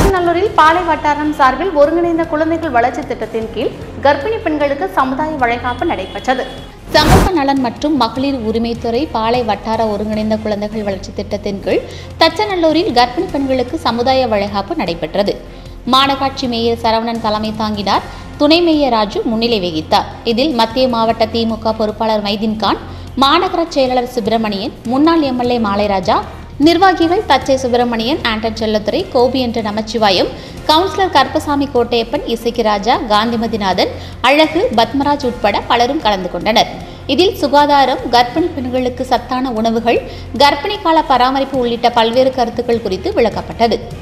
தச்சநல்லூரில் பாலை வட்டாரம் சார்பில் ஒருங்கிணைந்த குழந்தைகள் வளர்ச்சி திட்டத்தின் கீழ் கர்ப்பிணி பெண்களுக்கு சமுதாய வளைகாப்பு நடைபெற்றது சமூக நலன் மற்றும் மகளிர் உரிமைத்துறை பாலை வட்டார ஒருங்கிணைந்த குழந்தைகள் வளர்ச்சி திட்டத்தின் கீழ் தச்சநல்லூரில் கர்ப்பிணி பெண்களுக்கு சமுதாய வளைகாப்பு நடைபெற்றது மாநகராட்சி மேயர் சரவணன் தலைமை தாங்கினார் துணை மேயர் ராஜு முன்னிலை வகித்தார் இதில் மத்திய மாவட்ட திமுக பொறுப்பாளர் மைதீன்கான் மாநகர செயலாளர் சுப்பிரமணியன் முன்னாள் எம்எல்ஏ மாலைராஜா நிர்வாகிகள் தச்சை சுப்பிரமணியன் ஆண்டன் செல்லத்துறை கோபி என்ற நமச்சிவாயம் கவுன்சிலர் கருப்பசாமி கோட்டையப்பன் இசைக்கு ராஜா காந்திமதிநாதன் அழகு பத்மராஜ் உட்பட பலரும் கலந்து கொண்டனர் இதில் சுகாதாரம் கர்ப்பிணி பெண்களுக்கு சத்தான உணவுகள் கர்ப்பிணி கால பராமரிப்பு உள்ளிட்ட பல்வேறு கருத்துக்கள் குறித்து விளக்கப்பட்டது